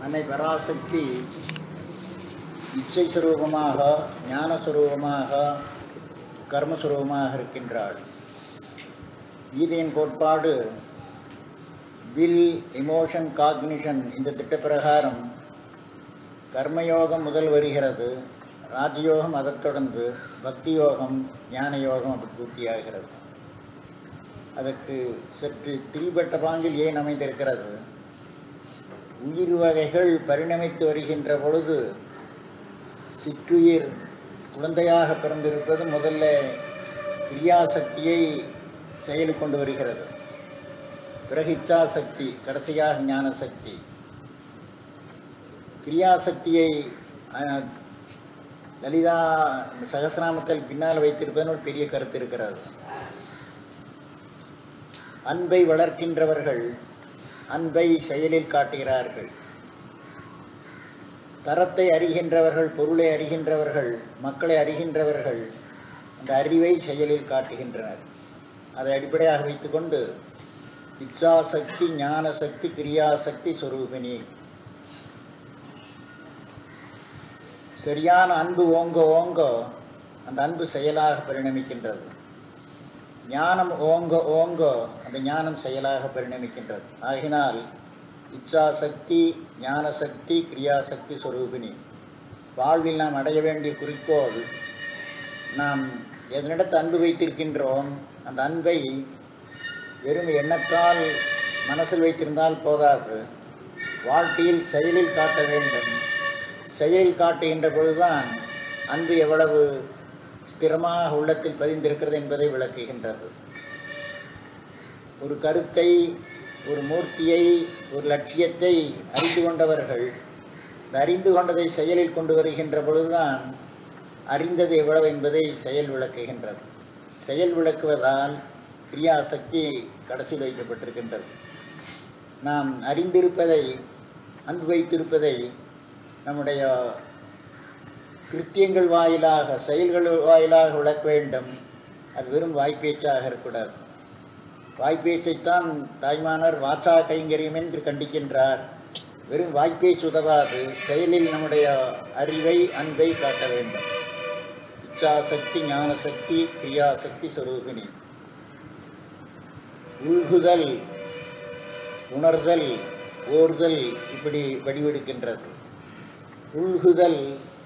அன்னை பராசக்தி இச்சை சுரூபமாக ஞான சுரூபமாக கர்மஸ்வரூபமாக இருக்கின்றாள் கீதையின் கோட்பாடு வில் இமோஷன் காக்னிஷன் இந்த திட்ட பிரகாரம் கர்மயோகம் முதல் வருகிறது ராஜயோகம் அதைத் தொடர்ந்து பக்தி யோகம் ஞான யோகம் அப்படி பூர்த்தியாகிறது அதற்கு சற்று திரிபட்ட பாங்கில் ஏன் அமைந்திருக்கிறது உயிர் வகைகள் பரிணமித்து வருகின்ற பொழுது சிற்றுயிர் குழந்தையாக பிறந்திருப்பது முதல்ல கிரியாசக்தியை செயல் கொண்டு வருகிறது பிறகு இச்சாசக்தி கடைசியாக ஞான சக்தி கிரியாசக்தியை அஹ், லலிதா சகசிராமத்தில் பின்னால் வைத்திருப்பதுன்னு ஒரு பெரிய கருத்து இருக்கிறது அன்பை வளர்க்கின்றவர்கள் அன்பை செயலில் காட்டுகிறார்கள் தரத்தை அறிகின்றவர்கள் பொருளை அறிகின்றவர்கள் மக்களை அறிகின்றவர்கள் அந்த அறிவை செயலில் காட்டுகின்றனர் அதை அடிப்படையாக வைத்துக்கொண்டு இச்சாசக்தி ஞான சக்தி கிரியாசக்தி சொரூபிணி சரியான அன்பு ஓங்க ஓங்க அந்த அன்பு செயலாக பரிணமிக்கின்றது ஞானம் ஓங்க ஓங்க அந்த ஞானம் செயலாக பரிணமிக்கின்றது ஆகினால் இச்சாசக்தி ஞானசக்தி கிரியாசக்தி சொரூபிணி வாழ்வில் நாம் அடைய வேண்டிய குறிக்கோள் நாம் எதனிடத்து அன்பு வைத்திருக்கின்றோம் அந்த அன்பை வெறும் எண்ணத்தால் மனசில் வைத்திருந்தால் போதாது வாழ்க்கையில் செயலில் காட்ட வேண்டும் செயலில் காட்டுகின்ற பொழுதுதான் அன்பு எவ்வளவு ஸ்திரமாக உள்ளத்தில் பதிந்திருக்கிறது என்பதை விளக்குகின்றது ஒரு கருத்தை ஒரு மூர்த்தியை ஒரு லட்சியத்தை அறிந்து கொண்டவர்கள் இந்த அறிந்து கொண்டதை செயலில் கொண்டு வருகின்ற பொழுதுதான் அறிந்தது எவ்வளவு என்பதை செயல் விளக்குகின்றது செயல் விளக்குவதால் கிரியாசக்தி கடைசியில் வைக்கப்பட்டிருக்கின்றது நாம் அறிந்திருப்பதை அன்பு வைத்திருப்பதை நம்முடைய கிருத்தியங்கள் வாயிலாக செயல்கள் வாயிலாக விளக்க வேண்டும் அது வெறும் வாய்ப்பேச்சாக இருக்கக்கூடாது வாய்ப்பேச்சைத்தான் தாய்மானர் வாச்சா கைங்கரியம் என்று கண்டிக்கின்றார் வெறும் வாய்ப்பேச்சு உதவாது செயலில் நம்முடைய அறிவை அன்பை காட்ட வேண்டும் இச்சாசக்தி ஞானசக்தி கிரியாசக்தி சொரூபிணி உள்குதல் உணர்தல் ஓர்தல் இப்படி வடிவெடுக்கின்றது உள்குதல்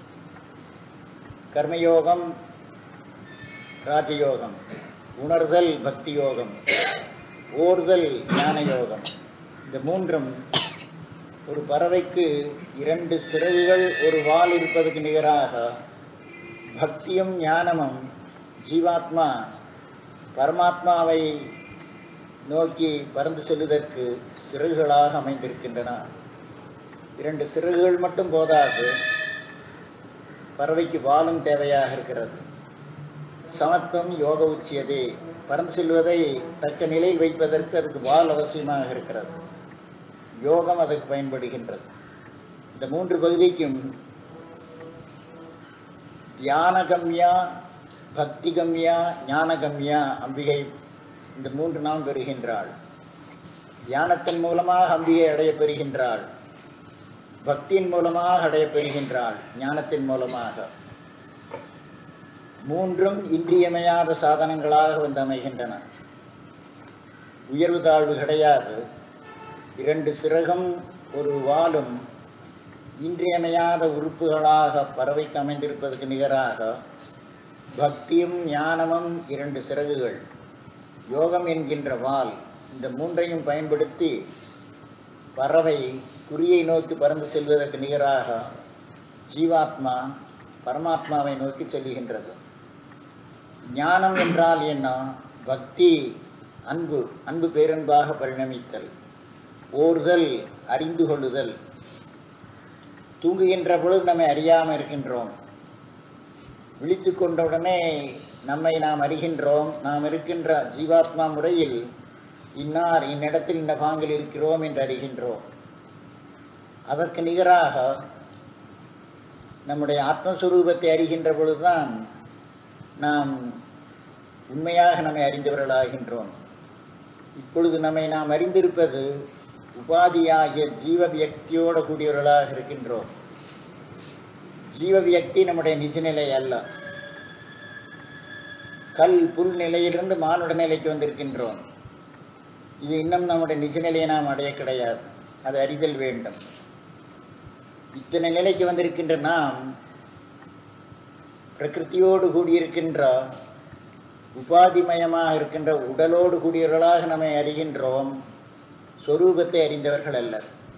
கர்மயோகம் ராஜயோகம் உணர்தல் பக்தி யோகம் ஓர்தல் ஞான யோகம் இந்த மூன்றும் ஒரு பறவைக்கு இரண்டு சிறகுகள் ஒரு வால் இருப்பதற்கு நிகராக பக்தியும் ஞானமும் ஜீவாத்மா பரமாத்மாவை நோக்கி பறந்து செல்வதற்கு சிறகுகளாக அமைந்திருக்கின்றன இரண்டு சிறகுகள் மட்டும் போதாது பறவைக்கு வாலும் தேவையாக இருக்கிறது சமத்துவம் யோக உச்சியதே பறந்து செல்வதை தக்க நிலையில் வைப்பதற்கு அதுக்கு வால் அவசியமாக இருக்கிறது யோகம் அதற்கு பயன்படுகின்றது இந்த மூன்று பகுதிக்கும் தியானகம்யா பக்திகம்யா ஞானகம்யா அம்பிகை இந்த மூன்று நாம் பெறுகின்றாள் தியானத்தின் மூலமாக அம்பிகை அடையப் பெறுகின்றாள் பக்தியின் மூலமாக அடையப் பெறுகின்றாள் ஞானத்தின் மூலமாக மூன்றும் இன்றியமையாத சாதனங்களாக வந்து அமைகின்றன உயர்வு தாழ்வு கிடையாது இரண்டு சிறகும் ஒரு வாலும் இன்றியமையாத உறுப்புகளாக பறவைக்கு அமைந்திருப்பதற்கு நிகராக பக்தியும் ஞானமும் இரண்டு சிறகுகள் யோகம் என்கின்ற வால் இந்த மூன்றையும் பயன்படுத்தி பறவை குறியை நோக்கி பறந்து செல்வதற்கு நிகராக ஜீவாத்மா பரமாத்மாவை நோக்கி செல்லுகின்றது ஞானம் என்றால் என்ன பக்தி அன்பு அன்பு பேரன்பாக பரிணமித்தல் ஓர்தல் அறிந்து கொள்ளுதல் தூங்குகின்ற பொழுது நம்மை அறியாமல் இருக்கின்றோம் விழித்து கொண்டவுடனே நம்மை நாம் அறிகின்றோம் நாம் இருக்கின்ற ஜீவாத்மா முறையில் இன்னார் இன்னிடத்தில் இந்த பாங்கில் இருக்கிறோம் என்று அறிகின்றோம் அதற்கு நிகராக நம்முடைய ஆத்மஸ்வரூபத்தை அறிகின்ற பொழுதுதான் நாம் உண்மையாக நம்மை அறிந்தவர்களாகின்றோம் இப்பொழுது நம்மை நாம் அறிந்திருப்பது உபாதியாகிய ஜீவ வியக்தியோடு கூடியவர்களாக இருக்கின்றோம் ஜீவ வியக்தி நம்முடைய நிஜநிலை அல்ல கல் புல் நிலையிலிருந்து மானுட நிலைக்கு வந்திருக்கின்றோம் இது இன்னும் நம்முடைய நிஜநிலையை நாம் அடைய கிடையாது அது அறிதல் வேண்டும் இத்தனை நிலைக்கு வந்திருக்கின்ற நாம் பிரகிருத்தியோடு கூடியிருக்கின்ற உபாதிமயமாக இருக்கின்ற உடலோடு கூடியவர்களாக நம்மை அறிகின்றோம் சொரூபத்தை அறிந்தவர்கள் அல்ல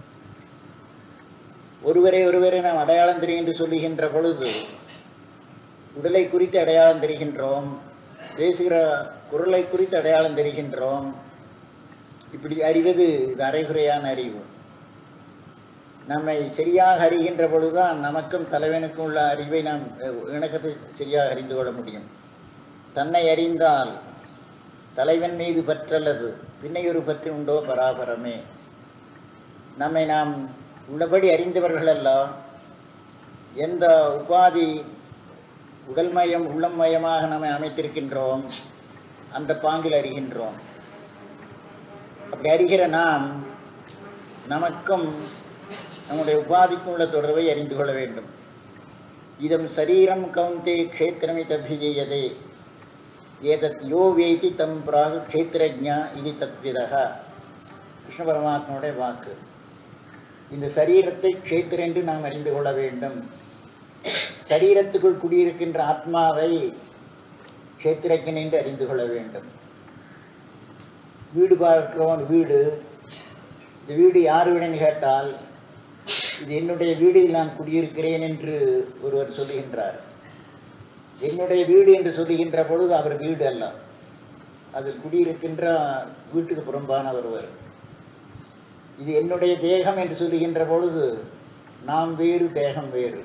ஒருவரை ஒருவரை நாம் அடையாளம் தெரியும் என்று சொல்லுகின்ற பொழுது உடலை குறித்து அடையாளம் தெரிகின்றோம் பேசுகிற குரலை குறித்து அடையாளம் தெரிகின்றோம் இப்படி அறிவது இது அரைகுறையான அறிவு நம்மை சரியாக அறிகின்ற பொழுதுதான் நமக்கும் தலைவனுக்கும் உள்ள அறிவை நாம் அஹ், இணக்கத்தை சரியாக அறிந்து கொள்ள முடியும் தன்னை அறிந்தால் தலைவன் மீது பற்றல்லது பின்னையொரு பற்று உண்டோ பராபரமே நம்மை நாம் உள்ளபடி அறிந்தவர்கள் அல்ல எந்த உபாதி உடல்மயம் உள்ளமயமாக நம்மை அமைத்திருக்கின்றோம் அந்த பாங்கில் அறிகின்றோம் அப்படி அறிகிற நாம் நமக்கும் நம்முடைய உபாதிக்கும் உள்ள தொடர்பை அறிந்து கொள்ள வேண்டும் இதம் சரீரம் கவுந்தே க்ஷேத்திரமித அபிஜயதே ஏதத் யோ வேதி தம் பிராகு க்ஷேத்திரஜா இது தத்விதக கிருஷ்ண பரமாத்மாவுடைய வாக்கு இந்த சரீரத்தை க்ஷேத்திரம் என்று நாம் அறிந்து கொள்ள வேண்டும் சரீரத்துக்குள் குடியிருக்கின்ற ஆத்மாவை க்ஷேத்திரஜன் என்று அறிந்து கொள்ள வேண்டும் வீடு பார்க்கிறவன் வீடு இந்த வீடு யார் வீடுன்னு கேட்டால் இது என்னுடைய வீடில் நான் குடியிருக்கிறேன் என்று ஒருவர் சொல்லுகின்றார் என்னுடைய வீடு என்று சொல்லுகின்ற பொழுது அவர் வீடு அல்ல அதில் குடியிருக்கின்ற வீட்டுக்கு புறம்பான ஒருவர் இது என்னுடைய தேகம் என்று சொல்லுகின்ற பொழுது நாம் வேறு தேகம் வேறு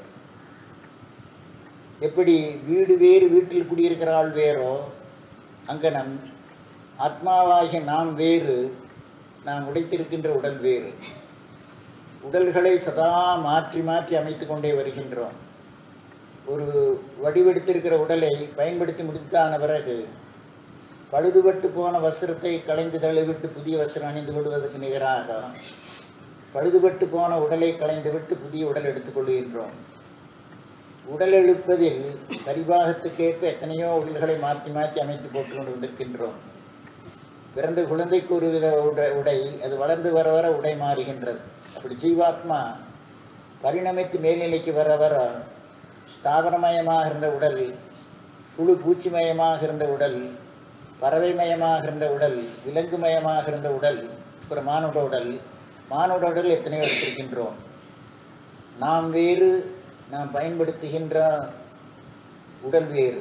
எப்படி வீடு வேறு வீட்டில் குடியிருக்கிற ஆள் வேறோ அங்கனம் ஆத்மாவாகிய நாம் வேறு நாம் உடைத்திருக்கின்ற உடல் வேறு உடல்களை சதா மாற்றி மாற்றி அமைத்து கொண்டே வருகின்றோம் ஒரு வடிவெடுத்திருக்கிற உடலை பயன்படுத்தி முடித்தான பிறகு பழுதுபட்டு போன வஸ்திரத்தை களைந்து தள்ளிவிட்டு புதிய வஸ்திரம் அணிந்து கொள்வதற்கு நிகராக பழுதுபட்டு போன உடலை களைந்துவிட்டு புதிய உடல் எடுத்துக்கொள்கின்றோம் உடல் எழுப்பதில் பரிபாகத்துக்கேற்ப எத்தனையோ உடல்களை மாற்றி மாற்றி அமைத்து போட்டு கொண்டு வந்திருக்கின்றோம் பிறந்த குழந்தைக்கு ஒரு வித உடை உடை அது வளர்ந்து வர வர உடை மாறுகின்றது அப்படி ஜீவாத்மா பரிணமித்து மேல்நிலைக்கு வர வர ஸ்தாபனமயமாக இருந்த உடல் புழு பூச்சிமயமாக இருந்த உடல் பறவைமயமாக இருந்த உடல் விலங்குமயமாக இருந்த உடல் ஒரு மானுட உடல் மானுட உடல் எத்தனையோ எடுத்திருக்கின்றோம் நாம் வேறு நாம் பயன்படுத்துகின்ற உடல் வேறு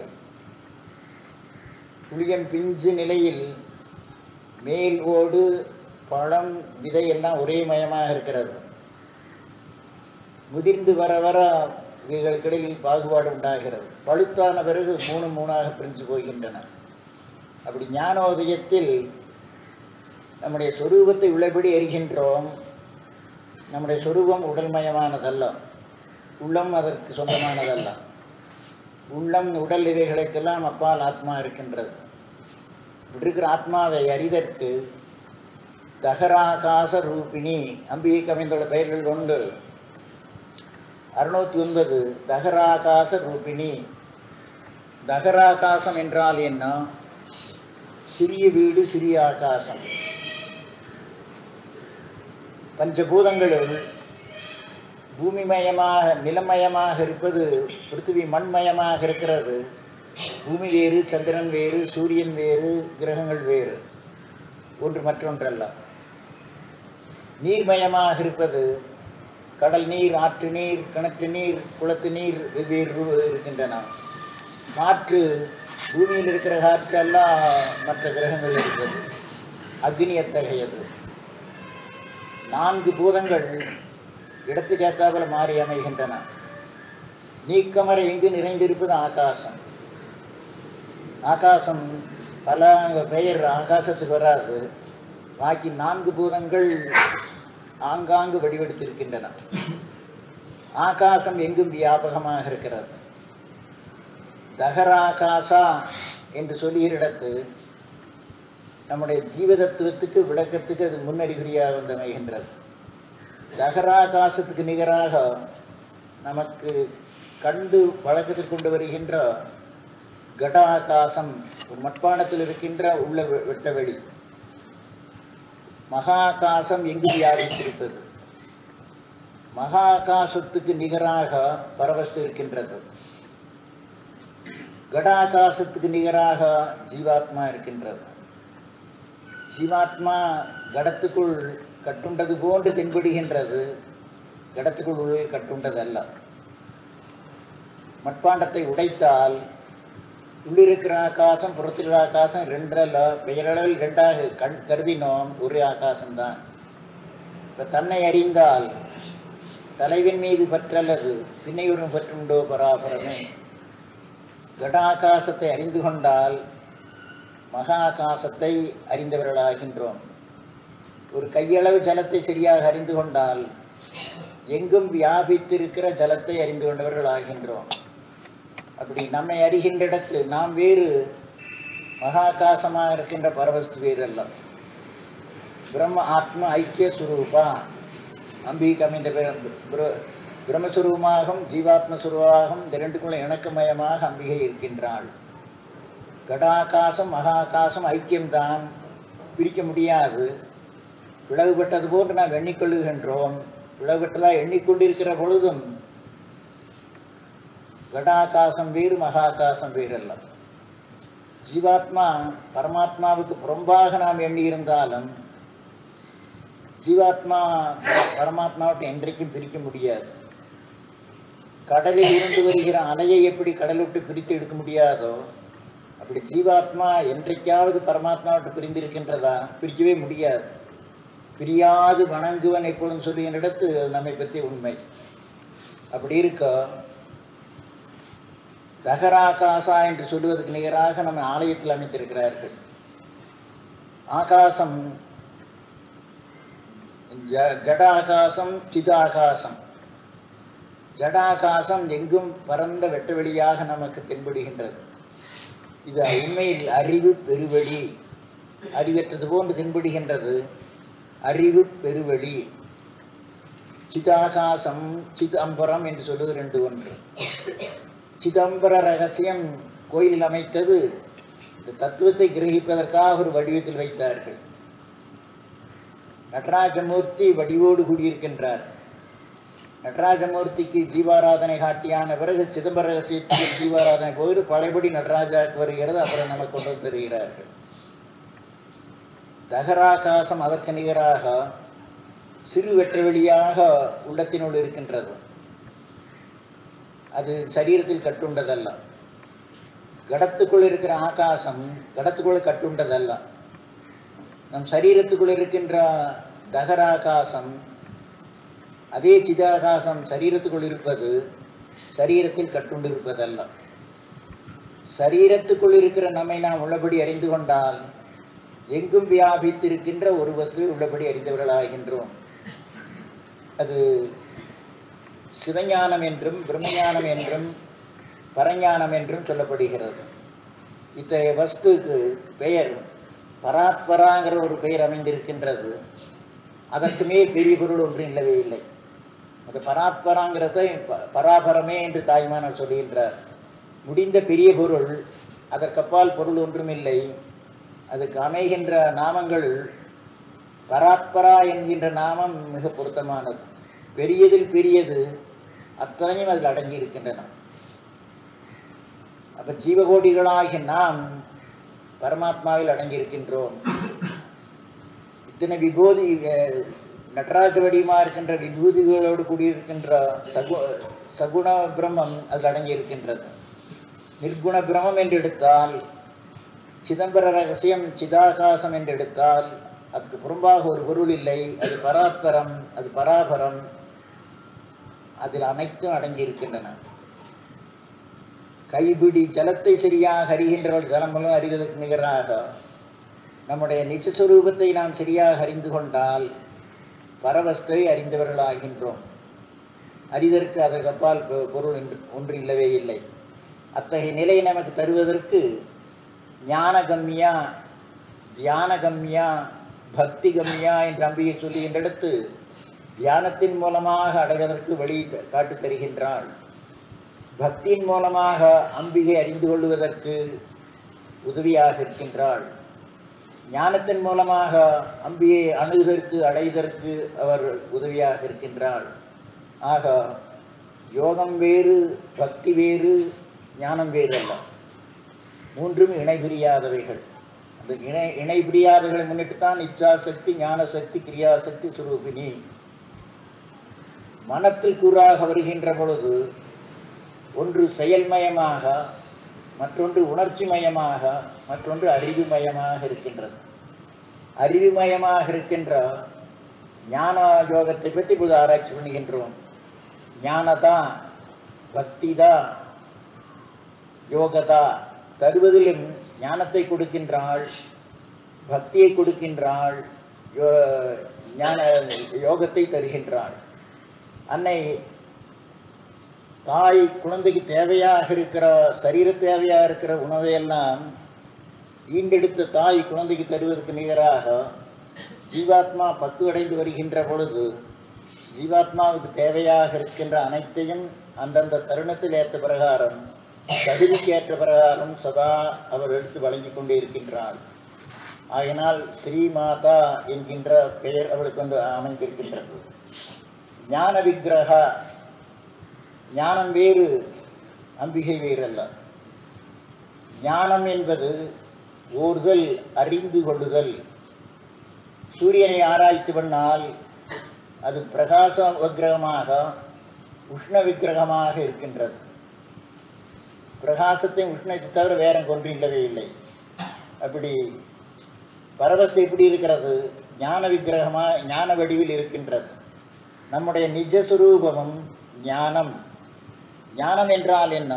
புளியம் பிஞ்சு நிலையில் மேல் ஓடு பழம் விதை எல்லாம் ஒரே மயமாக இருக்கிறது முதிர்ந்து வர வர இவைகளுக்கிடையில் பாகுபாடு உண்டாகிறது பழுத்தான பிறகு மூணு மூணாக பிரிஞ்சு போகின்றன அப்படி ஞானோதயத்தில் நம்முடைய சொரூபத்தை உள்ளபடி அறிகின்றோம் நம்முடைய சொரூபம் உடல்மயமானதல்ல உள்ளம் அதற்கு சொந்தமானதல்ல உள்ளம் உடல் இவைகளுக்கெல்லாம் அப்பால் ஆத்மா இருக்கின்றது இப்படி இருக்கிற ஆத்மாவை அறிதற்கு தகராகாச ரூபிணி அம்பிகைக்கு அமைந்துள்ள பெயர்கள் கொண்டு அறுநூத்தி ஒன்பது தகராகாச ரூபிணி தகராகாசம் என்றால் என்ன சிறிய வீடு சிறிய ஆகாசம் பஞ்சபூதங்களுள் பூமிமயமாக நிலமயமாக இருப்பது பிருத்திவி மண்மயமாக இருக்கிறது பூமி வேறு சந்திரன் வேறு சூரியன் வேறு கிரகங்கள் வேறு ஒன்று மற்றொன்றல்ல நீர்மயமாக இருப்பது கடல் நீர் ஆற்று நீர் கிணற்று நீர் குளத்து நீர் வெவ்வேறு இருக்கின்றன காற்று பூமியில் இருக்கிற காற்று எல்லாம் மற்ற கிரகங்கள் இருக்கிறது அக்னி அத்தகையது நான்கு பூதங்கள் இடத்துக்கு ஏத்தாப்புல மாறி அமைகின்றன நீக்கமர எங்கு நிறைந்திருப்பது ஆகாசம் ஆகாசம் பல பெயர் ஆகாசத்துக்கு வராது பாக்கி நான்கு பூதங்கள் ஆங்காங்கு வடிவெடுத்திருக்கின்றன ஆகாசம் எங்கும் வியாபகமாக இருக்கிறது தகராகாசா என்று சொல்லுகிற இடத்து நம்முடைய ஜீவதத்துவத்துக்கு விளக்கத்துக்கு அது முன்னறிகுறியாக வந்து அமைகின்றது தகராகாசத்துக்கு நிகராக நமக்கு கண்டு வழக்கத்தில் கொண்டு வருகின்ற கடாகாசம் ஒரு மட்பாண்டத்தில் இருக்கின்ற உள்ள வெ- வெட்ட வெளி மகாகாசம் எங்கு வியாபித்திருப்பது மகாகாசத்துக்கு நிகராக பரவஸ்து இருக்கின்றது கடாகாசத்துக்கு நிகராக ஜீவாத்மா இருக்கின்றது ஜீவாத்மா கடத்துக்குள் கட்டுண்டது போன்று தென்படுகின்றது கடத்துக்குள் உள்ளே கட்டுண்டதல்ல மட்பாண்டத்தை உடைத்தால் உள்ளிருக்கிற ஆகாசம் புறத்தில் ஆகாசம் ரெண்டல்ல பெயரளவில் ரெண்டாக கண் கருதினோம் ஒரே ஆகாசம்தான் இப்போ தன்னை அறிந்தால் தலைவின் மீது பற்றல்லது பின்னையுடன் பற்றுண்டோ பராபரமே கடாகாசத்தை அறிந்து கொண்டால் மகா ஆகாசத்தை அறிந்தவர்களாகின்றோம் ஒரு கையளவு ஜலத்தை சரியாக அறிந்து கொண்டால் எங்கும் வியாபித்திருக்கிற ஜலத்தை அறிந்து கொண்டவர்கள் ஆகின்றோம் அப்படி நம்மை அறிகின்ற இடத்து நாம் வேறு மகாகாசமாக இருக்கின்ற பரவஸ்து வேறு அல்ல பிரம்ம ஆத்ம ஐக்கிய சுரூபா அம்பிகை அமைந்த பிரம்மஸ்வரூபமாகவும் ஜீவாத்ம சுரூபமாகவும் இந்த ரெண்டுக்குள்ள இணக்கமயமாக அம்பிகை இருக்கின்றாள் கடாகாசம் மகாகாசம் ஐக்கியம்தான் பிரிக்க முடியாது பிளவுபட்டது போன்று நாம் எண்ணிக்கொள்ளுகின்றோம் பிளவுபட்டதாக எண்ணிக்கொண்டிருக்கிற பொழுதும் கடாகாசம் வேறு மகாகாசம் வேறல்ல ஜீவாத்மா பரமாத்மாவுக்கு புறம்பாக நாம் எண்ணியிருந்தாலும் ஜீவாத்மா பரமாத்மாவிட்ட என்றைக்கும் பிரிக்க முடியாது கடலில் இருந்து வருகிற அலையை எப்படி கடலை விட்டு பிரித்து எடுக்க முடியாதோ அப்படி ஜீவாத்மா என்றைக்காவது பரமாத்மாவிட்டு பிரிந்திருக்கின்றதா பிரிக்கவே முடியாது பிரியாது வணங்குவன் எப்பொழுதும் சொல்லுகின்ற இடத்து அது நம்மை பற்றி உண்மை அப்படி இருக்க தகராகாசா என்று சொல்லுவதற்கு நிகராக நம்ம ஆலயத்தில் அமைத்திருக்கிறார்கள் ஆகாசம் ஜ- ஜடாகாசம் சிதாகாசம் ஜடாகாசம் எங்கும் பரந்த வெட்டவெளியாக நமக்கு தென்படுகின்றது இது உண்மையில் அறிவு பெருவழி அறிவற்றது போன்று தென்படுகின்றது அறிவு பெருவழி சிதாகாசம் சிதம்பரம் என்று சொல்லுவது ரெண்டு ஒன்று சிதம்பர ரகசியம் கோயிலில் அமைத்தது இந்த தத்துவத்தை கிரகிப்பதற்காக ஒரு வடிவத்தில் வைத்தார்கள் நடராஜமூர்த்தி வடிவோடு கூடியிருக்கின்றார் நடராஜமூர்த்திக்கு ஜீவாராதனை காட்டியான பிறகு சிதம்பர ரகசியத்துக்கு ஜீவாராதனை போயிட்டு பழையபடி நடராஜாவுக்கு வருகிறது அப்புறம் நமக்கு கொண்டு வந்து தருகிறார்கள் தகராகாசம் அதற்கு நிகராக சிறு வெட்ட வெளியாக உள்ளத்தினுள் இருக்கின்றது அது சரீரத்தில் கட்டுண்டதல்ல கடத்துக்குள் இருக்கிற ஆகாசம் கடத்துக்குள் கட்டுண்டதல்ல நம் சரீரத்துக்குள் இருக்கின்ற தகராகாசம் அதே சிதாகாசம் சரீரத்துக்குள் இருப்பது சரீரத்தில் கட்டுண்டிருப்பதல்ல சரீரத்துக்குள் இருக்கிற நம்மை நாம் உள்ளபடி அறிந்து கொண்டால் எங்கும் வியாபித்திருக்கின்ற ஒரு வஸ்துவை உள்ளபடி அறிந்தவர்களாகின்றோம் அது சிவஞானம் என்றும் பிரம்மஞானம் என்றும் பரஞானம் என்றும் சொல்லப்படுகிறது இத்தகைய வஸ்துக்கு பெயர் பராத்பராங்கிற ஒரு பெயர் அமைந்திருக்கின்றது அதற்கு மேல் பெரிய பொருள் ஒன்று இல்லவே இல்லை அந்த பராத்பராங்கிறதை ப- பராபரமே என்று தாய்மானர் சொல்கின்றார் முடிந்த பெரிய பொருள் அதற்கப்பால் பொருள் ஒன்றும் இல்லை அதுக்கு அமைகின்ற நாமங்கள் பராத்பரா என்கின்ற நாமம் மிக பொருத்தமானது பெரியதில் பெரியது அத்தனையும் அதில் அடங்கி இருக்கின்றன அப்ப ஜீவகோடிகளாகிய நாம் பரமாத்மாவில் அடங்கியிருக்கின்றோம் இத்தனை விபூதி அஹ், நடராஜ வடிவமாக இருக்கின்ற விபூதிகளோடு கூடியிருக்கின்ற சகு சகுண பிரம்மம் அதில் அடங்கி இருக்கின்றது நிர்குண பிரம்மம் என்று எடுத்தால் சிதம்பர ரகசியம் சிதாகாசம் என்று எடுத்தால் அதுக்கு புறம்பாக ஒரு பொருள் இல்லை அது பராத்பரம் அது பராபரம் அதில் அனைத்தும் அடங்கி இருக்கின்றன கைபிடி ஜலத்தை சரியாக அறிகின்றவர்கள் ஜலம் மூலம் அறிவதற்கு நிகராக நம்முடைய நிச்சஸ்வரூபத்தை நாம் சரியாக அறிந்து கொண்டால் பரவஸ்தை அறிந்தவர்களாகின்றோம் அறிதற்கு அதற்கு அப்பால் பொ- பொருள் என்று- ஒன்று இல்லவே இல்லை அத்தகைய நிலையை நமக்கு தருவதற்கு ஞானகம்யா தியானகம்யா பக்தி கம்யா என்று அம்பிகை சொல்லுகின்ற இடத்து தியானத்தின் மூலமாக அடைவதற்கு வழி த- காட்டித் தருகின்றாள் பக்தியின் மூலமாக அம்பிகை அறிந்து கொள்வதற்கு உதவியாக இருக்கின்றாள் ஞானத்தின் மூலமாக அம்பியை அணுகுதற்கு அடைவதற்கு அவர் உதவியாக இருக்கின்றாள் ஆக யோகம் வேறு பக்தி வேறு ஞானம் வேறு அல்ல மூன்றும் இணை பிரியாதவைகள் அந்த இணை இணை பிரியாதவைகளை முன்னிட்டு தான் இச்சாசக்தி ஞானசக்தி கிரியாசக்தி சுரூபினி மனத்தில் கூறாக வருகின்ற பொழுது ஒன்று செயல்மயமாக மற்றொன்று உணர்ச்சிமயமாக மற்றொன்று அறிவுமயமாக இருக்கின்றது அறிவுமயமாக இருக்கின்ற ஞான யோகத்தை பற்றி இப்போது ஆராய்ச்சி பண்ணுகின்றோம் ஞானதா பக்திதா யோகதா தருவதிலும் ஞானத்தை கொடுக்கின்றாள் பக்தியை கொடுக்கின்றாள் யோ- ஞான யோகத்தை தருகின்றாள் அன்னை தாய் குழந்தைக்கு தேவையாக இருக்கிற சரீர தேவையாக இருக்கிற உணவையெல்லாம் ஈண்டெடுத்த தாய் குழந்தைக்கு தருவதற்கு நிகராக ஜீவாத்மா பக்குவடைந்து வருகின்ற பொழுது ஜீவாத்மாவுக்கு தேவையாக இருக்கின்ற அனைத்தையும் அந்தந்த தருணத்தில் ஏற்ற பிரகாரம் தகுதிக்கு ஏற்ற பிரகாரம் சதா அவர் எடுத்து வழங்கி கொண்டே இருக்கின்றார் ஆகினால் ஸ்ரீமாதா என்கின்ற பெயர் அவளுக்கு வந்து அமைந்திருக்கின்றது ஞான விக்கிரகா ஞானம் வேறு அம்பிகை வேறு அல்ல ஞானம் என்பது ஓர்தல் அறிந்து கொள்ளுதல் சூரியனை ஆராய்ச்சி பண்ணால் அது பிரகாச விக்கிரகமாக உஷ்ண விக்கிரகமாக இருக்கின்றது பிரகாசத்தை உஷ்ணத்தை தவிர வேற கொன்று இல்லவே இல்லை அப்படி பரவசம் எப்படி இருக்கிறது ஞான விக்கிரகமா ஞான வடிவில் இருக்கின்றது நம்முடைய நிஜ சுரூபமும் ஞானம் ஞானம் என்றால் என்ன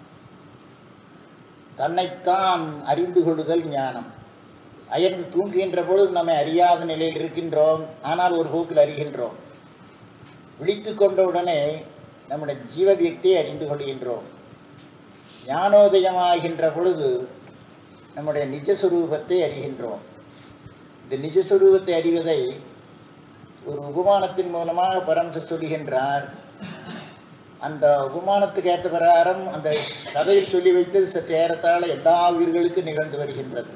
தன்னைத்தான் அறிந்து கொள்ளுதல் ஞானம் அயர்ந்து தூங்குகின்ற பொழுது நம்மை அறியாத நிலையில் இருக்கின்றோம் ஆனால் ஒரு போக்கில் அறிகின்றோம் விழித்து கொண்ட உடனே நம்முடைய ஜீவ வியக்தியை அறிந்து கொள்கின்றோம் ஞானோதயமாகின்ற பொழுது நம்முடைய நிஜஸ்வரூபத்தை அறிகின்றோம் இந்த நிஜஸ்வரூபத்தை அறிவதை ஒரு உபமானத்தின் மூலமாக பரமசர் சொல்லுகின்றார் அந்த உபமானத்துக்கு ஏற்ற பிரகாரம் அந்த கதையில் சொல்லி வைத்தது சற்று ஏறத்தாழ எல்லா உயிர்களுக்கும் நிகழ்ந்து வருகின்றது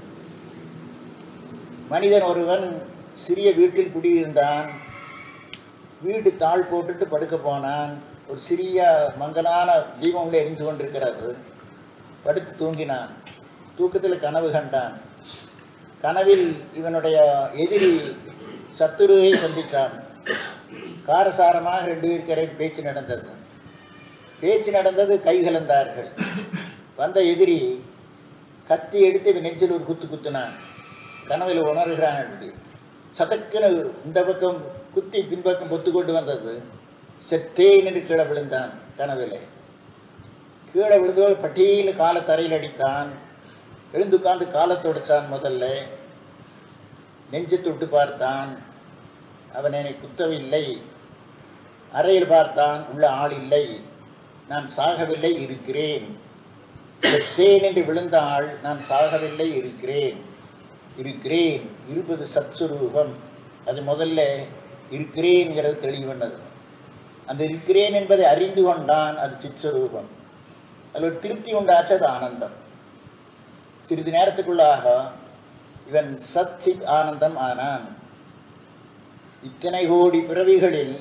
மனிதன் ஒருவன் சிறிய வீட்டில் குடியிருந்தான் வீடு தாழ் போட்டுட்டு படுக்க போனான் ஒரு சிறிய மங்கலான தீபம் உள்ள எரிந்து கொண்டிருக்கிறது படுத்து தூங்கினான் தூக்கத்தில் கனவு கண்டான் கனவில் இவனுடைய எதிரி சத்துருவை சந்தித்தான் காரசாரமாக ரெண்டு பேருக்கரை பேச்சு நடந்தது பேச்சு நடந்தது கை கலந்தார்கள் வந்த எதிரி கத்தி எடுத்து இவன் நெஞ்சில் ஒரு குத்து குத்துனான் கனவில் உணர்கிறான் அப்படி சதக்கன இந்த பக்கம் குத்தி பின்பக்கம் பொத்து கொண்டு வந்தது செத்தேன் என்று கீழே விழுந்தான் கனவிலே கீழே விழுந்தோடு பட்டியில் காலை தரையில் அடித்தான் எழுந்து உட்கார்ந்து காலை துடைச்சான் முதல்ல நெஞ்சை தொட்டு பார்த்தான் அவன் என்னை குத்தவில்லை அறையில் பார்த்தான் உள்ள ஆள் இல்லை நான் சாகவில்லை இருக்கிறேன் செத்தேன் என்று விழுந்த ஆள் நான் சாகவில்லை இருக்கிறேன் இருக்கிறேன் இருப்பது சத்ஸ்வரூபம் அது முதல்ல இருக்கிறேன்ங்கிறது தெளிவுன்னது அந்த இருக்கிறேன் என்பதை அறிந்து கொண்டான் அது சித்ஸ்வரூபம் அதில் ஒரு திருப்தி உண்டாச்சு அது ஆனந்தம் சிறிது நேரத்துக்குள்ளாக இவன் சத் சித் ஆனந்தம் ஆனான் இத்தனை கோடி பிறவிகளில்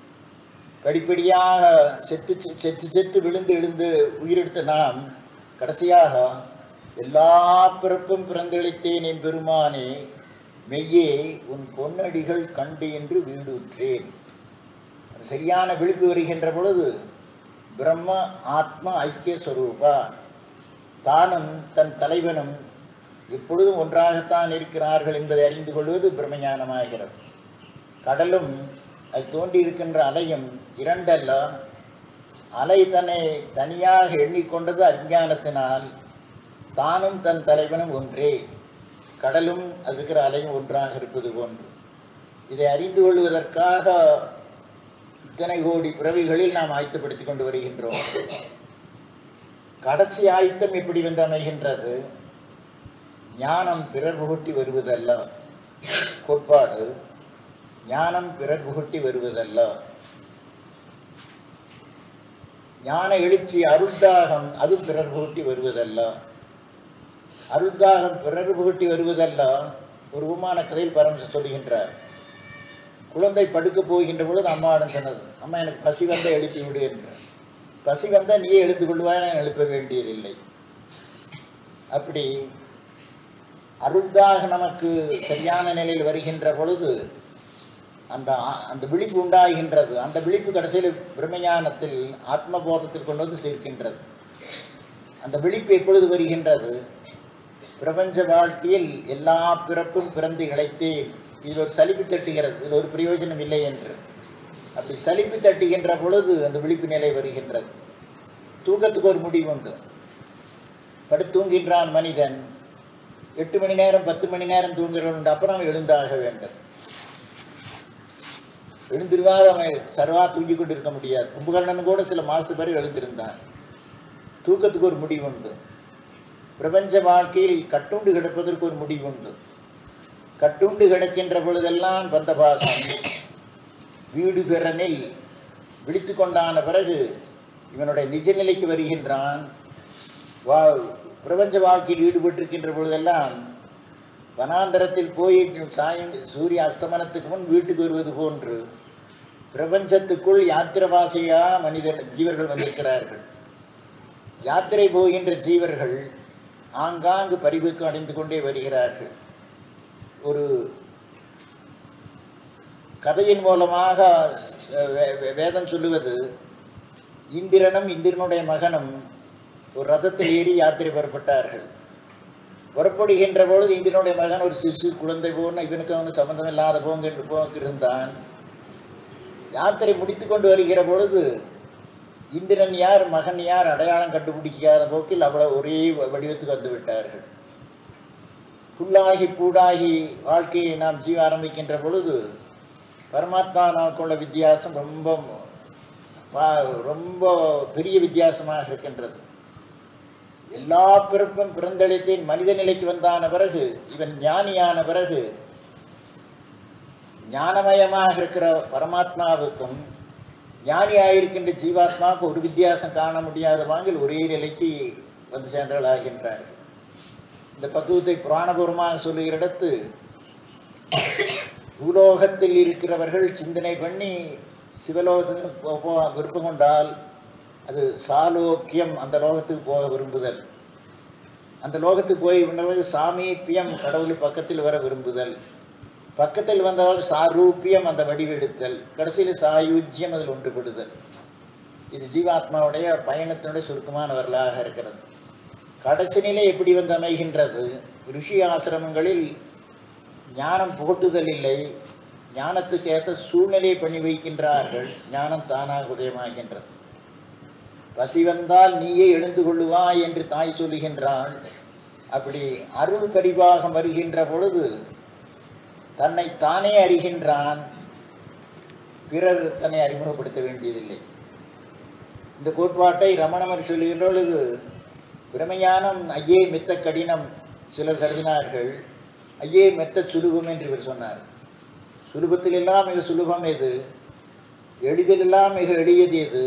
படிப்படியாக செத்து செத்து செத்து விழுந்து எழுந்து உயிரெடுத்த நாம் கடைசியாக எல்லா பிறப்பும் பிறந்தளித்தேன் என் பெருமானே மெய்யே உன் பொன்னடிகள் கண்டு என்று வீடுற்றேன் அது சரியான விழிப்பு வருகின்ற பொழுது பிரம்ம ஆத்ம ஐக்கிய ஸ்வரூபா தானும் தன் தலைவனும் எப்பொழுதும் ஒன்றாகத்தான் இருக்கிறார்கள் என்பதை அறிந்து கொள்வது பிரம்மஞானமாகிறது கடலும் அது தோன்றி இருக்கின்ற அலையும் இரண்டல்ல அலை தன்னை தனியாக எண்ணிக்கொண்டது அஞ்ஞானத்தினால் தானும் தன் தலைவனும் ஒன்றே கடலும் அது இருக்கிற அலையும் ஒன்றாக இருப்பது போன்று இதை அறிந்து கொள்வதற்காக இத்தனை கோடி பிறவிகளில் நாம் ஆயத்தப்படுத்திக் கொண்டு வருகின்றோம் கடைசி ஆயத்தம் எப்படி வந்து அமைகின்றது ஞானம் பிறர் புகட்டி வருவதல்ல கோட்பாடு ஞானம் பிறர் புகட்டி வருவதல்ல ஞான எழுச்சி அருள்தாகம் அது பிறர் புகட்டி வருவதல்ல அருள்தாகம் பிறர் புகட்டி வருவதல்ல ஒரு உமான கதையில் பரமச சொல்லுகின்றார் குழந்தை படுக்க போகின்ற பொழுது அம்மாவிடம் சொன்னது அம்மா எனக்கு பசி வந்த எழுப்பி விடு என்று பசி வந்தால் நீயே எடுத்துக் கொள்வாய் நான் எழுப்ப வேண்டியதில்லை அப்படி அருள்தாக நமக்கு சரியான நிலையில் வருகின்ற பொழுது அந்த ஆ- அந்த விழிப்பு உண்டாகின்றது அந்த விழிப்பு கடைசியில் பிரம்மஞானத்தில் ஆத்மபோதத்தில் கொண்டு வந்து சேர்க்கின்றது அந்த விழிப்பு எப்பொழுது வருகின்றது பிரபஞ்ச வாழ்க்கையில் எல்லா பிறப்பும் பிறந்து இழைத்தேன் இதில் ஒரு சலிப்பு தட்டுகிறது இதில் ஒரு பிரயோஜனம் இல்லை என்று அப்படி சலிப்பு தட்டுகின்ற பொழுது அந்த விழிப்பு நிலை வருகின்றது தூக்கத்துக்கு ஒரு முடிவு உண்டு படுத்து தூங்குகின்றான் மனிதன் எட்டு மணி நேரம் பத்து மணி நேரம் தூங்குகிறவன் அப்புறம் எழுந்தாக வேண்டும் எழுந்திருக்காத அவன் சர்வா தூங்கி கொண்டு இருக்க முடியாது கும்பகர்ணன் கூட சில மாசத்து பிறகு எழுந்திருந்தான் தூக்கத்துக்கு ஒரு முடிவு உண்டு பிரபஞ்ச வாழ்க்கையில் கட்டுண்டு கிடப்பதற்கு ஒரு முடிவு உண்டு கட்டுண்டு கிடக்கின்ற பொழுதெல்லாம் பந்த பாசம் வீடு பெறனில் விழித்து கொண்டான பிறகு இவனுடைய நிஜ நிலைக்கு வருகின்றான் வா பிரபஞ்ச வாழ்க்கையில் ஈடுபட்டிருக்கின்ற பொழுதெல்லாம் வனாந்தரத்தில் போய் சாயம் சூரிய அஸ்தமனத்துக்கு முன் வீட்டுக்கு வருவது போன்று பிரபஞ்சத்துக்குள் யாத்திரவாசியா மனிதர் ஜீவர்கள் வந்திருக்கிறார்கள் யாத்திரை போகின்ற ஜீவர்கள் ஆங்காங்கு பரிவுக்கு அடைந்து கொண்டே வருகிறார்கள் ஒரு கதையின் மூலமாக வே- வே- வேதம் சொல்லுவது இந்திரனும் இந்திரனுடைய மகனும் ஒரு ரதத்தில் ஏறி யாத்திரை புறப்பட்டார்கள் புறப்படுகின்ற பொழுது இந்திரனுடைய மகன் ஒரு சிசு குழந்தை போன இவனுக்கு அவனு சம்பந்தம் இல்லாத போங்க போக்கு இருந்தான் யாத்திரை முடித்து கொண்டு வருகிற பொழுது இந்திரன் யார் மகன் யார் அடையாளம் கண்டுபிடிக்காத போக்கில் அவ்வளவு ஒரே வ- வடிவத்துக்கு வந்து விட்டார்கள் புல்லாகி பூடாகி வாழ்க்கையை நாம் ஜீவ ஆரம்பிக்கின்ற பொழுது பரமாத்மா நமக்குள்ள வித்தியாசம் ரொம்ப வா- ரொம்ப பெரிய வித்தியாசமாக இருக்கின்றது எல்லா பிறப்பும் பிறந்தளித்தேன் மனித நிலைக்கு வந்தான பிறகு இவன் ஞானியான பிறகு ஞானமயமாக இருக்கிற பரமாத்மாவுக்கும் ஞானியாயிருக்கின்ற ஜீவாத்மாவுக்கு ஒரு வித்தியாசம் காண முடியாத வாங்கில் ஒரே நிலைக்கு வந்து சேர்ந்தவர்களாகின்றார்கள் இந்த பக்குவத்தை புராணபூர்வமாக சொல்லுகிற இடத்து பூலோகத்தில் இருக்கிறவர்கள் சிந்தனை பண்ணி சிவலோகத்துக்கு போ- போ- விருப்பம் கொண்டால் அது சாலோக்கியம் அந்த லோகத்துக்கு போக விரும்புதல் அந்த லோகத்துக்கு போய் விண்ணவது சாமீபியம் கடவுள் பக்கத்தில் வர விரும்புதல் பக்கத்தில் வந்தவள் சாரூபியம் அந்த வடிவெடுத்தல் கடைசியில் சாயுஜ்யம் அதில் ஒன்றுபடுதல் இது ஜீவாத்மாவுடைய பயணத்தினுடைய சுருக்கமான வரலாக இருக்கிறது கடைசி நிலை எப்படி வந்து அமைகின்றது ரிஷி ஆசிரமங்களில் ஞானம் புகட்டுதல் இல்லை ஞானத்துக்கு ஏற்ற சூழ்நிலையை பண்ணி வைக்கின்றார்கள் ஞானம் தானாக உதயமாகின்றது பசி வந்தால் நீயே எழுந்து கொள்ளுவாய் என்று தாய் சொல்லுகின்றாள் அப்படி அருள் பரிவாகம் வருகின்ற பொழுது தன்னை தானே அறிகின்றான் பிறர் தன்னை அறிமுகப்படுத்த வேண்டியதில்லை இந்த கோட்பாட்டை ரமணமர் சொல்லுகின்ற பொழுது பிரமஞானம் ஐயே மெத்த கடினம் சிலர் கருதினார்கள் ஐயே மெத்த சுலபம் என்று இவர் சொன்னார் சுலபத்திலெல்லாம் மிக சுலபம் எது எளிதிலெல்லாம் மிக எளியது எது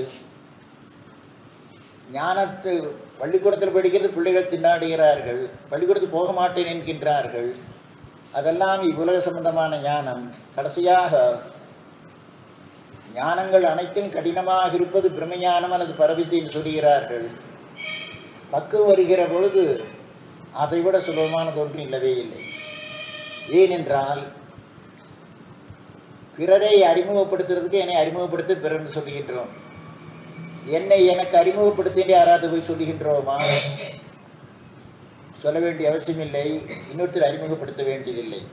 ஞானத்து பள்ளிக்கூடத்தில் படிக்கிறது பிள்ளைகள் திண்டாடுகிறார்கள் பள்ளிக்கூடத்துக்கு போக மாட்டேன் என்கின்றார்கள் அதெல்லாம் இவ்வுலக சம்பந்தமான ஞானம் கடைசியாக ஞானங்கள் அனைத்தும் கடினமாக இருப்பது பிரம்மஞானம் அல்லது பரவித்து என்று சொல்கிறார்கள் பக்குவம் வருகிற பொழுது அதைவிட சுலபமானது ஒன்று இல்லவே இல்லை ஏனென்றால் பிறரை அறிமுகப்படுத்துறதுக்கு என்னை அறிமுகப்படுத்த பிறர்னு சொல்லுகின்றோம் என்னை எனக்கு அறிமுகப்படுத்தி யாராவது போய் சொல்லுகின்றோமா சொல்ல வேண்டிய அவசியமில்லை இன்னொருத்தர் அறிமுகப்படுத்த வேண்டியதில்லை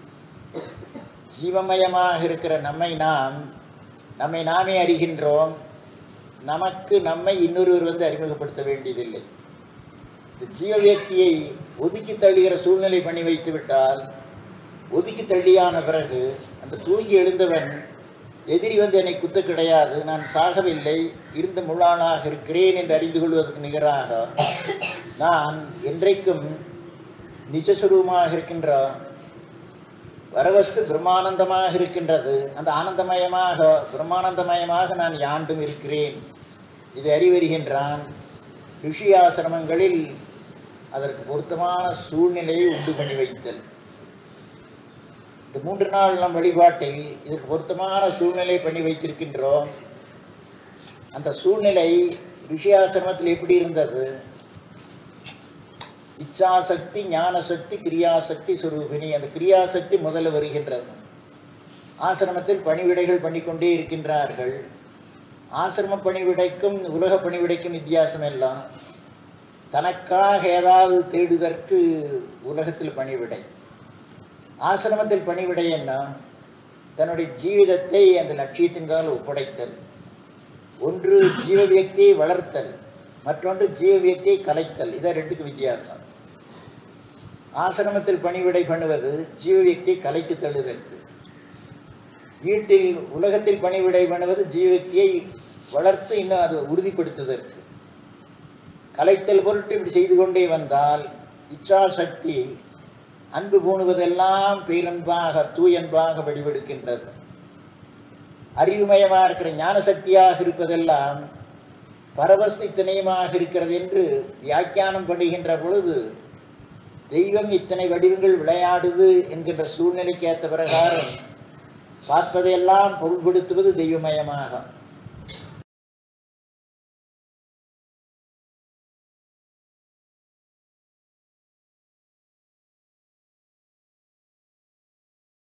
ஜீவமயமாக இருக்கிற நம்மை நாம் நம்மை நாமே அறிகின்றோம் நமக்கு நம்மை இன்னொருவர் வந்து அறிமுகப்படுத்த வேண்டியதில்லை இந்த ஜீவ வியக்தியை ஒதுக்கி தள்ளுகிற சூழ்நிலை பண்ணி வைத்து விட்டால் ஒதுக்கி தள்ளியான பிறகு அந்த தூங்கி எழுந்தவன் எதிரி வந்து என்னை குத்த கிடையாது நான் சாகவில்லை இருந்த முள்ளானாக இருக்கிறேன் என்று அறிந்து கொள்வதற்கு நிகராக நான் என்றைக்கும் நிஜஸ்வரூபமாக இருக்கின்றோம் வரவஸ்து பிரம்மானந்தமாக இருக்கின்றது அந்த ஆனந்தமயமாக பிரம்மானந்தமயமாக நான் யாண்டும் இருக்கிறேன் இது அறிவருகின்றான் ரிஷி ஆசிரமங்களில் அதற்கு பொருத்தமான சூழ்நிலையை உண்டு பண்ணி வைத்தல் இந்த மூன்று நாள் நம் வழிபாட்டில் இதற்கு பொருத்தமான சூழ்நிலை பண்ணி வைத்திருக்கின்றோம் அந்த சூழ்நிலை ரிஷியாசிரமத்தில் எப்படி இருந்தது இச்சாசக்தி ஞானசக்தி கிரியாசக்தி சுரூபிணி அந்த கிரியாசக்தி முதல்ல வருகின்றது ஆசிரமத்தில் பணிவிடைகள் பண்ணிக்கொண்டே இருக்கின்றார்கள் ஆசிரம பணிவிடைக்கும் உலக பணிவிடைக்கும் வித்தியாசம் எல்லாம் தனக்காக ஏதாவது தேடுதற்கு உலகத்தில் பணிவிடை ஆசிரமத்தில் பணிவிடை என்ன தன்னுடைய ஜீவிதத்தை அந்த லட்சியத்தின்கால் ஒப்படைத்தல் ஒன்று ஜீவ வியக்தியை வளர்த்தல் மற்றொன்று ஜீவ வியக்தியை கலைத்தல் இதை ரெண்டுக்கு வித்தியாசம் ஆசிரமத்தில் பணிவிடை பண்ணுவது ஜீவ வியக்தியை கலைத்து தள்ளுதற்கு வீட்டில் உலகத்தில் பணிவிடை பண்ணுவது ஜீவ வியக்தியை வளர்த்து இன்னும் அது உறுதிப்படுத்துவதற்கு கலைத்தல் பொருட்டு இப்படி செய்து கொண்டே வந்தால் இச்சா சக்தி அன்பு பூணுவதெல்லாம் பேரன்பாக தூயன்பாக வடிவெடுக்கின்றது அறிவுமயமாக இருக்கிற ஞான சக்தியாக இருப்பதெல்லாம் பரவஸ்து இத்தனையுமாக இருக்கிறது என்று வியாக்கியானம் பண்ணுகின்ற பொழுது தெய்வம் இத்தனை வடிவங்கள் விளையாடுது என்கின்ற சூழ்நிலைக்கு ஏற்ற பிரகாரம் பார்ப்பதையெல்லாம் பொருள்படுத்துவது தெய்வமயமாக